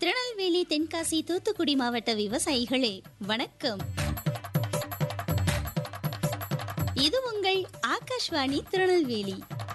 திருநெல்வேலி தென்காசி தூத்துக்குடி மாவட்ட விவசாயிகளே வணக்கம் இது உங்கள் ஆகாஷ்வாணி திருநெல்வேலி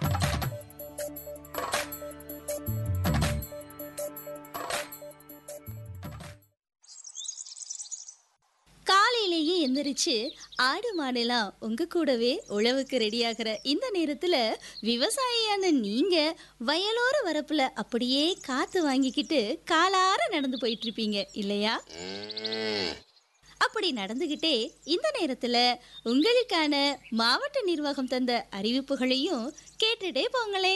காலையிலேயே எந்திரிச்சு ஆடு மாடெல்லாம் உங்க கூடவே உழவுக்கு ரெடியாகிற இந்த நேரத்துல விவசாயியான நீங்க வயலோர வரப்புல அப்படியே காத்து வாங்கிக்கிட்டு காலார நடந்து போயிட்டு இருப்பீங்க இல்லையா அப்படி நடந்துகிட்டே இந்த நேரத்துல உங்களுக்கான மாவட்ட நிர்வாகம் தந்த அறிவிப்புகளையும் கேட்டுட்டே போங்களே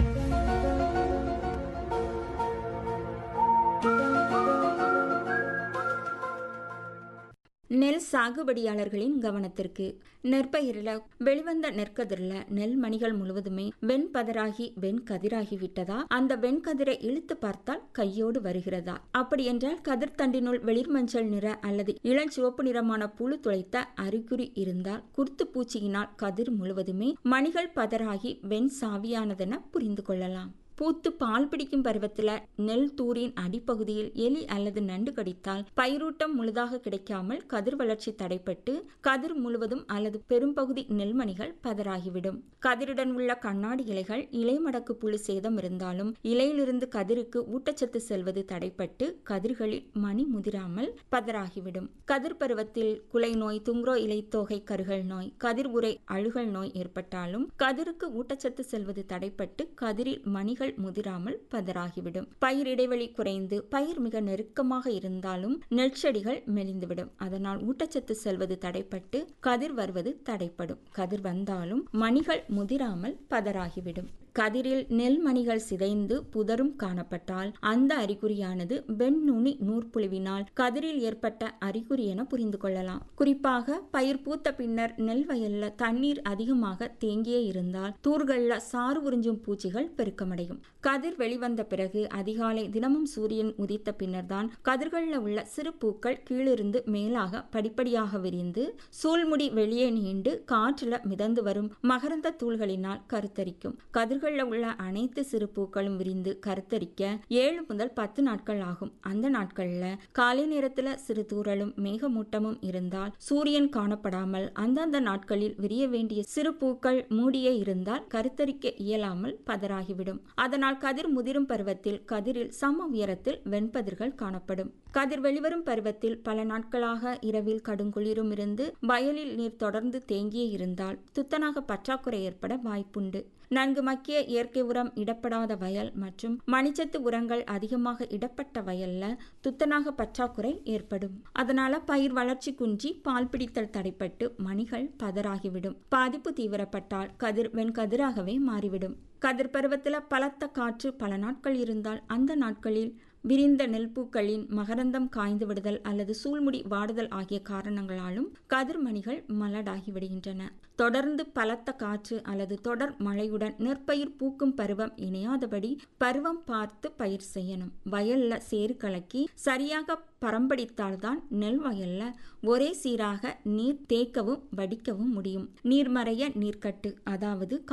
நெல் சாகுபடியாளர்களின் கவனத்திற்கு நெற்பயிரில் வெளிவந்த நெற்கதிரில் நெல் மணிகள் முழுவதுமே வெண்பதராகி வெண்கதிராகி விட்டதா அந்த வெண்கதிரை இழுத்து பார்த்தால் கையோடு வருகிறதா அப்படி என்றால் கதிர் தண்டினுள் வெளிர்மஞ்சள் நிற அல்லது இளஞ்சிவப்பு நிறமான புழு துளைத்த அறிகுறி இருந்தால் குருத்து பூச்சியினால் கதிர் முழுவதுமே மணிகள் பதராகி வெண் சாவியானதென புரிந்து கொள்ளலாம் பூத்து பால் பிடிக்கும் பருவத்தில் நெல் தூரின் அடிப்பகுதியில் எலி அல்லது நண்டு கடித்தால் பயிரூட்டம் முழுதாக கிடைக்காமல் கதிர் வளர்ச்சி தடைப்பட்டு கதிர் முழுவதும் அல்லது பெரும்பகுதி நெல்மணிகள் பதறாகிவிடும் கதிருடன் உள்ள கண்ணாடி இலைகள் இலை மடக்கு புழு சேதம் இருந்தாலும் இலையிலிருந்து கதிருக்கு ஊட்டச்சத்து செல்வது தடைப்பட்டு கதிர்களில் மணி முதிராமல் பதறாகிவிடும் கதிர் பருவத்தில் குலை நோய் துங்குரோ இலைத்தோகை கருகல் நோய் கதிர் உரை அழுகல் நோய் ஏற்பட்டாலும் கதிருக்கு ஊட்டச்சத்து செல்வது தடைப்பட்டு கதிரில் மணிகள் முதிராமல் பதறாகிவிடும் பயிர் இடைவெளி குறைந்து பயிர் மிக நெருக்கமாக இருந்தாலும் நெற்செடிகள் மெலிந்துவிடும் அதனால் ஊட்டச்சத்து செல்வது தடைப்பட்டு கதிர் வருவது தடைப்படும் கதிர் வந்தாலும் மணிகள் முதிராமல் பதறாகிவிடும் கதிரில் நெல் மணிகள் சிதைந்து புதரும் காணப்பட்டால் அந்த அறிகுறியானது வெண்நுனி நூற்புழுவினால் கதிரில் ஏற்பட்ட அறிகுறி என புரிந்து கொள்ளலாம் குறிப்பாக பயிர் பூத்த பின்னர் நெல் வயல்ல தண்ணீர் அதிகமாக தேங்கியே இருந்தால் தூர்கள்ல சாறு உறிஞ்சும் பூச்சிகள் பெருக்கமடையும் கதிர் வெளிவந்த பிறகு அதிகாலை தினமும் சூரியன் உதித்த பின்னர்தான் கதிர்களில் உள்ள சிறு பூக்கள் கீழிருந்து மேலாக படிப்படியாக விரிந்து சூழ்முடி வெளியே நீண்டு காற்றுல மிதந்து வரும் மகரந்த தூள்களினால் கருத்தரிக்கும் கதிர்கள் கதிர்களில் உள்ள அனைத்து சிறு பூக்களும் விரிந்து கருத்தரிக்க ஏழு முதல் பத்து நாட்கள் ஆகும் அந்த நாட்களில் காலை நேரத்தில் சிறு தூறலும் மேகமூட்டமும் இருந்தால் சூரியன் காணப்படாமல் அந்தந்த நாட்களில் விரிய வேண்டிய சிறு பூக்கள் மூடியே இருந்தால் கருத்தரிக்க இயலாமல் பதறாகிவிடும் அதனால் கதிர் முதிரும் பருவத்தில் கதிரில் சம உயரத்தில் வெண்பதிர்கள் காணப்படும் கதிர் வெளிவரும் பருவத்தில் பல நாட்களாக இரவில் கடுங்குளிரும் இருந்து வயலில் நீர் தொடர்ந்து தேங்கியே இருந்தால் துத்தநாக பற்றாக்குறை ஏற்பட வாய்ப்புண்டு நன்கு மக்கிய இயற்கை உரம் இடப்படாத வயல் மற்றும் மணிச்சத்து உரங்கள் அதிகமாக இடப்பட்ட வயல்ல துத்தநாக பற்றாக்குறை ஏற்படும் அதனால பயிர் வளர்ச்சி குன்றி பால் பிடித்தல் தடைப்பட்டு மணிகள் பதறாகிவிடும் பாதிப்பு தீவிரப்பட்டால் கதிர் வெண்கதிராகவே மாறிவிடும் கதிர் பருவத்தில் பலத்த காற்று பல நாட்கள் இருந்தால் அந்த நாட்களில் விரிந்த நெல்பூக்களின் மகரந்தம் காய்ந்து விடுதல் அல்லது சூழ்முடி வாடுதல் ஆகிய காரணங்களாலும் கதிர்மணிகள் மலடாகி விடுகின்றன தொடர்ந்து பலத்த காற்று அல்லது தொடர் மழையுடன் நெற்பயிர் பூக்கும் பருவம் இணையாதபடி பருவம் பார்த்து பயிர் செய்யணும் வயல்ல சேறு கலக்கி சரியாக பரம்படித்தால்தான் நெல் வயல்ல ஒரே சீராக நீர் தேக்கவும் வடிக்கவும் முடியும் நீர்மறைய நீர்க்கட்டு அதாவது